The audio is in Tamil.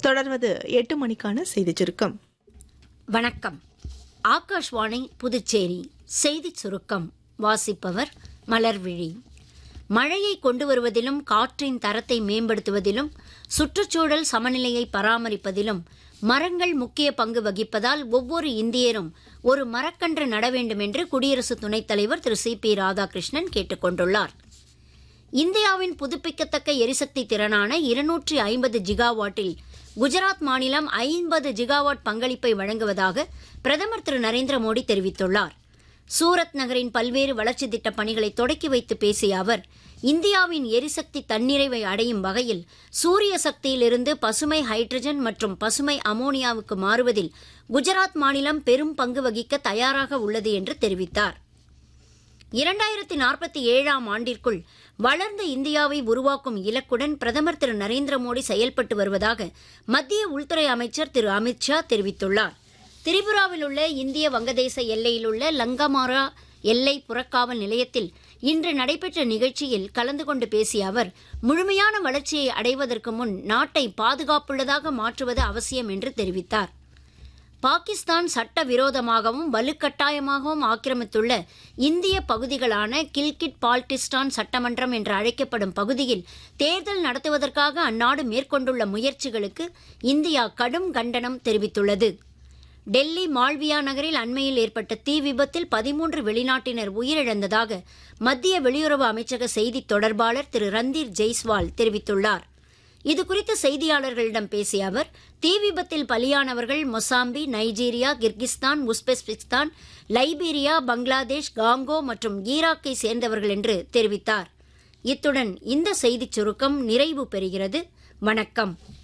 தொடர்வது எட்டு மணிக்கான செய்திச் சுருக்கம் வணக்கம் ஆகாஷ்வாணி புதுச்சேரி செய்திச் சுருக்கம் வாசிப்பவர் மலர்விழி மழையை கொண்டு வருவதிலும் காற்றின் தரத்தை மேம்படுத்துவதிலும் சுற்றுச்சூழல் சமநிலையை பராமரிப்பதிலும் மரங்கள் முக்கிய பங்கு வகிப்பதால் ஒவ்வொரு இந்தியரும் ஒரு மரக்கன்று நட வேண்டும் என்று குடியரசு துணைத் தலைவர் திரு சி பி ராதாகிருஷ்ணன் கேட்டுக் கொண்டுள்ளார் இந்தியாவின் புதுப்பிக்கத்தக்க எரிசக்தி திறனான இருநூற்றி ஐம்பது ஜிகாவாட்டில் குஜராத் மாநிலம் ஐம்பது ஜிகாவாட் பங்களிப்பை வழங்குவதாக பிரதமர் திரு நரேந்திர மோடி தெரிவித்துள்ளார் சூரத் நகரின் பல்வேறு வளர்ச்சி திட்ட பணிகளை தொடக்கி வைத்து பேசிய அவர் இந்தியாவின் எரிசக்தி தன்னிறைவை அடையும் வகையில் சூரிய சக்தியிலிருந்து பசுமை ஹைட்ரஜன் மற்றும் பசுமை அமோனியாவுக்கு மாறுவதில் குஜராத் மாநிலம் பெரும் பங்கு வகிக்க தயாராக உள்ளது என்று தெரிவித்தார் இரண்டாயிரத்தி நாற்பத்தி ஏழாம் ஆண்டிற்குள் வளர்ந்த இந்தியாவை உருவாக்கும் இலக்குடன் பிரதமர் திரு நரேந்திர மோடி செயல்பட்டு வருவதாக மத்திய உள்துறை அமைச்சர் திரு அமித் ஷா தெரிவித்துள்ளார் திரிபுராவில் உள்ள இந்திய வங்கதேச எல்லையில் உள்ள லங்கமாரா எல்லை புறக்காவல் நிலையத்தில் இன்று நடைபெற்ற நிகழ்ச்சியில் கலந்து கொண்டு பேசிய அவர் முழுமையான வளர்ச்சியை அடைவதற்கு முன் நாட்டை பாதுகாப்புள்ளதாக மாற்றுவது அவசியம் என்று தெரிவித்தார் பாகிஸ்தான் சட்டவிரோதமாகவும் வலுக்கட்டாயமாகவும் ஆக்கிரமித்துள்ள இந்திய பகுதிகளான கில்கிட் பால்டிஸ்டான் சட்டமன்றம் என்று அழைக்கப்படும் பகுதியில் தேர்தல் நடத்துவதற்காக அந்நாடு மேற்கொண்டுள்ள முயற்சிகளுக்கு இந்தியா கடும் கண்டனம் தெரிவித்துள்ளது டெல்லி மால்வியா நகரில் அண்மையில் ஏற்பட்ட தீ விபத்தில் பதிமூன்று வெளிநாட்டினர் உயிரிழந்ததாக மத்திய வெளியுறவு அமைச்சக செய்தித் தொடர்பாளர் திரு ரந்தீர் ஜெய்ஸ்வால் தெரிவித்துள்ளார் இதுகுறித்து செய்தியாளர்களிடம் பேசிய அவர் தீ விபத்தில் பலியானவர்கள் Mozambique Nigeria Kyrgyzstan Uzbekistan Liberia Bangladesh Congo மற்றும் ஈராக்கை சேர்ந்தவர்கள் என்று தெரிவித்தார் இத்துடன் இந்த செய்திச் சுருக்கம் நிறைவு பெறுகிறது வணக்கம்